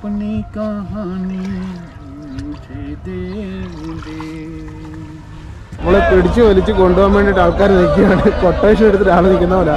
अपनी कहानी मुझे दे दे നമ്മളെ പിടിച്ചു വലിച്ച് കൊണ്ടുപോകാൻ വേണ്ടിയിട്ട് ആൾക്കാർ നിൽക്കുകയാണ് കൊട്ടേഷൻ എടുത്തിട്ട് ആൾ നിൽക്കുന്ന പോലെ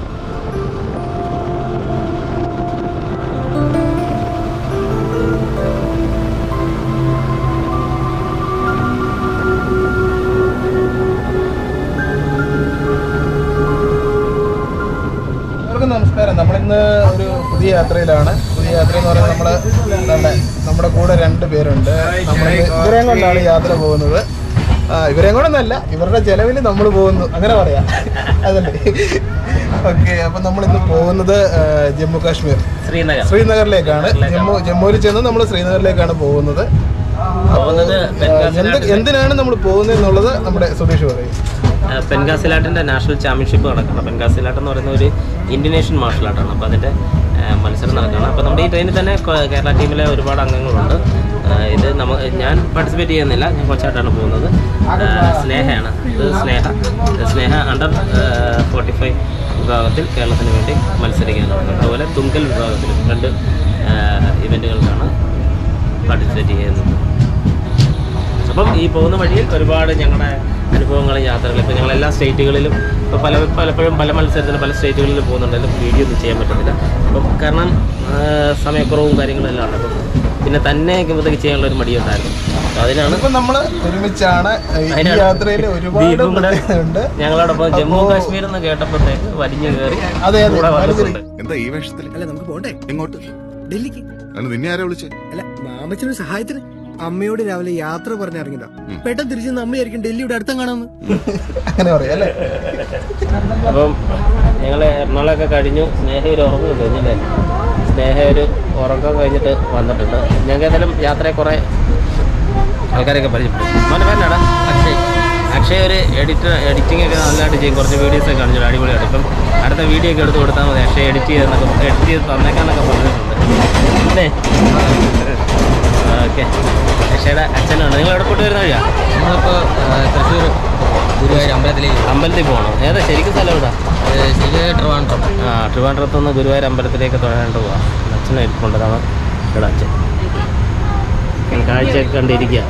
എല്ലാവർക്കും നമസ്കാരം നമ്മളിന്ന് ഒരു പുതിയ യാത്രയിലാണ് പുതിയ യാത്ര എന്ന് പറയുന്നത് നമ്മള് നമ്മുടെ നമ്മുടെ കൂടെ രണ്ട് പേരുണ്ട് നമ്മൾ ഇവരെയും കൊണ്ടാണ് യാത്ര പോകുന്നത് ആ ഇവരെയും കൊണ്ടൊന്നല്ല ഇവരുടെ ചെലവിൽ നമ്മൾ പോകുന്നു അങ്ങനെ പറയാം അതല്ലേ ഓക്കെ അപ്പൊ നമ്മൾ ഇന്ന് പോകുന്നത് ആ, ജമ്മു കാശ്മീർ ശ്രീനഗർ ശ്രീനഗറിലേക്കാണ് ജമ്മു ജമ്മുവിൽ ചെന്ന് നമ്മൾ ശ്രീനഗറിലേക്കാണ് പോകുന്നത് പോകുന്നത് എന്ത് എന്തിനാണ് നമ്മൾ പോകുന്നത് എന്നുള്ളത് നമ്മുടെ സുധീഷ് പറയും പെൻഗാസിലാട്ടിന്റെ നാഷണൽ ചാമ്പ്യൻഷിപ്പ് നടക്കണം പെൻഗാസിലാട്ട് എന്ന് പറയുന്ന ഒരു ഇന്തോനേഷ്യൻ മാർഷൽ ആർട്ടാണ് അപ്പോൾ അതിന്റെ ആ, മത്സരം നടക്കണം അപ്പോൾ നമ്മുടെ ഈ ട്രെയിനിൽ തന്നെ കൊ- കേരള ടീമിലെ ഒരുപാട് അംഗങ്ങളുണ്ട് ആ, ഇത് നമ്മ ഞാൻ പാർട്ടിസിപ്പേറ്റ് ചെയ്യുന്നില്ല ഞാൻ കൊച്ചായിട്ടാണ് പോകുന്നത് ആ, സ്നേഹയാണ് ഇത് സ്നേഹ ഇത് സ്നേഹ അണ്ടർ ഫോർട്ടി ഫൈവ് വിഭാഗത്തിൽ കേരളത്തിന് വേണ്ടി മത്സരിക്കാനാണ് അതുപോലെ തുങ്കൽ വിഭാഗത്തിൽ രണ്ട് ഇവൻറ്റുകൾക്കാണ് പാർട്ടിസിപ്പേറ്റ് ചെയ്യുന്നത് അപ്പം ഈ പോകുന്ന വഴിയിൽ ഒരുപാട് ഞങ്ങളുടെ അനുഭവങ്ങളും യാത്രകളും ഇപ്പം ഞങ്ങൾ എല്ലാ സ്റ്റേറ്റുകളിലും ഇപ്പോൾ പല പലപ്പോഴും പല മത്സരത്തിന് പല സ്റ്റേറ്റുകളിലും പോകുന്നുണ്ടെങ്കിലും വീഡിയോ ഒന്നും ചെയ്യാൻ പറ്റുന്നില്ല അപ്പം കാരണം ആ, സമയക്കുറവും കാര്യങ്ങളും എല്ലാം ഉണ്ട് അപ്പം പിന്നെ തന്നെ ഇതൊക്കെ ചെയ്യാനുള്ള ഒരു മടിയുണ്ടായിരുന്നു അപ്പോൾ അതിനാണ് ഇപ്പൊ നമ്മള് ഒരുമിച്ചാണ് ഈ അതിനാണ് യാത്രയിൽ ഒരുപാട് ദീപും കൂടെ ഉണ്ട് ഞങ്ങളോടൊപ്പം ജമ്മു കാശ്മീർ എന്ന് കേട്ടപ്പോഴത്തേക്ക് വലിഞ്ഞു കയറി അതെ അതെ കൂടെ വലിഞ്ഞു വന്നിട്ടുണ്ട് എന്താ ഈ വേഷത്തിൽ അല്ല നമുക്ക് പോണ്ടേ എങ്ങോട്ട് ഡൽഹിക്ക് അല്ല നിന്നെ ആരാ വിളിച്ചേ അല്ല മാമച്ചനൊരു സഹായത്തിന് അമ്മയോട് രാവിലെ യാത്ര പറഞ്ഞിറങ്ങിയതാ പെട്ടെന്ന് തിരിച്ചു അമ്മയായിരിക്കും ഡൽഹിയുടെ അടുത്തം കാണാമെന്ന് അങ്ങനെ പറയാം അല്ലേ അപ്പം ഞങ്ങൾ എറണാകുളമൊക്കെ കഴിഞ്ഞു സ്നേഹ ഒരു ഉറക്കം കഴിഞ്ഞില്ലേ സ്നേഹ ഒരു ഉറക്കം കഴിഞ്ഞിട്ട് വന്നിട്ടുണ്ട് ഞങ്ങൾക്ക് ഏതായാലും യാത്രയെ കുറേ ആൾക്കാരൊക്കെ പരിചയപ്പെടും മോൻ്റെ പേരെന്നാടാ അക്ഷയ് അക്ഷയ് ഒരു എഡിറ്റർ എഡിറ്റിംഗ് ഒക്കെ നല്ലതായിട്ട് ചെയ്യും കുറച്ച് വീഡിയോസ് ഒക്കെ കാണിച്ചു അടിപൊളിയാണ് ഇപ്പം അടുത്ത വീഡിയോ ഒക്കെ എടുത്ത് കൊടുത്താൽ മതി അക്ഷയ് എഡിറ്റ് ചെയ്തെന്നൊക്കെ എഡിറ്റ് ചെയ്ത് തന്നേക്കാന്നൊക്കെ പറഞ്ഞിട്ടുണ്ട് അല്ലേ ഓക്കെ അക്ഷയുടെ അച്ഛനാണ് നിങ്ങൾ എവിടെ പോയിട്ട് വരുന്ന വഴിയാ നമ്മളിപ്പോ തൃശ്ശൂർ ഗുരുവായൂർ അമ്പലത്തിലേക്ക് അമ്പലത്തിൽ പോകണം ഏതാ ശരിക്കും സ്ഥലം എവിടാ ശരിക്കും ട്രിവാൻഡ്രം ആ ട്രിവാൻഡ്രത്ത് നിന്ന് ഗുരുവായൂർ അമ്പലത്തിലേക്ക് തൊഴാണ്ട് പോവാം അച്ഛനെ ഇരിപ്പുണ്ടതാണ് ഇവിടെ അച്ഛൻ ഞാൻ കാഴ്ചയൊക്കെ കണ്ടിരിക്കുക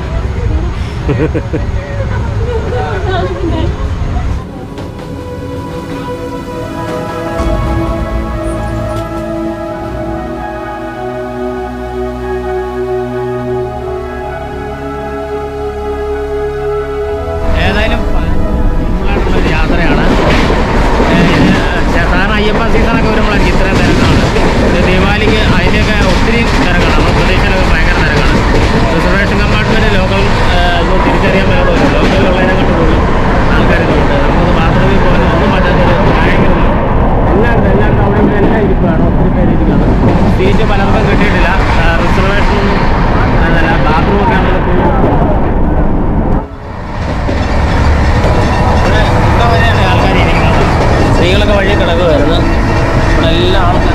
ഏതായാലും ഒരു യാത്രയാണ് സാധാരണ അയ്യപ്പ സീസണൊക്കെ വരുമ്പോഴായിരിക്കും ഇത്രയും തിരക്കാണ് ഇത് ദീപാവലിക്ക് അതിൻ്റെയൊക്കെ ഒത്തിരി തിരക്കാണ് നമ്മൾ പ്രതീക്ഷയിലൊക്കെ ഭയങ്കര തിരക്കാണ് റിസർവേഷൻ കമ്പാർട്ട്മെൻറ്റ് ലോക്കൽ ഒന്നും തിരിച്ചറിയാൻ മേലോ ലോക്കലിലുള്ളതിനെ കണ്ട് പോലും ആൾക്കാരുണ്ട് നമുക്കത് ബാത്റൂമിൽ പോകാൻ ഒന്നും പറ്റാത്തൊരു ഭയങ്കര എല്ലാവരും എല്ലാവരും അവിടെ ഇവിടെ എല്ലാം ഇരിക്കുകയാണ് ഒത്തിരി പേര് ഇരിക്കുകയാണ് സീറ്റ് പലർക്കും കിട്ടിയിട്ടില്ല റിസർവേഷൻ ഒന്നും അതല്ല ബാത്റൂമൊക്കെ ആണെങ്കിൽ ഇവിടെ ഇവിടെ വരെയാണ് ആൾക്കാർ ഇരിക്കുന്നത് സ്ത്രീകളൊക്കെ വഴി കിടക്കുമായിരുന്നു ഇവിടെ എല്ലാ ആൾക്കാരും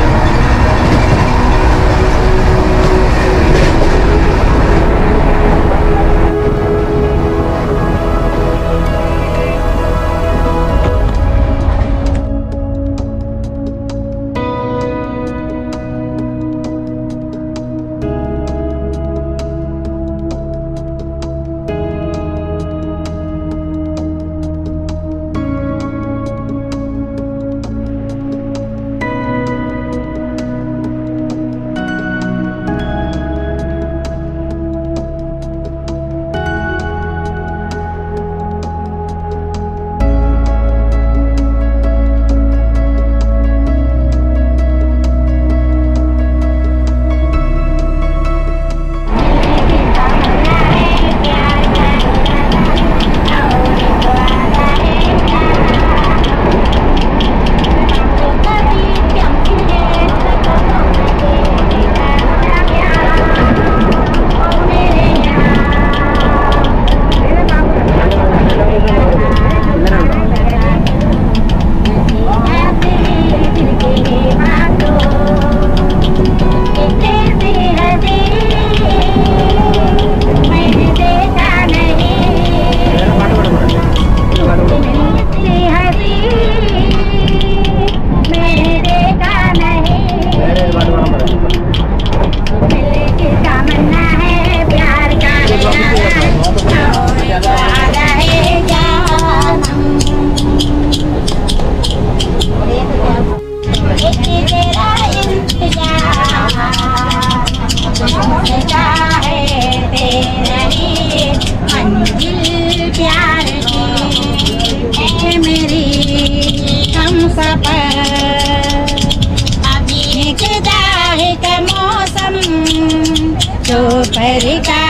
ചോപ്പരികാ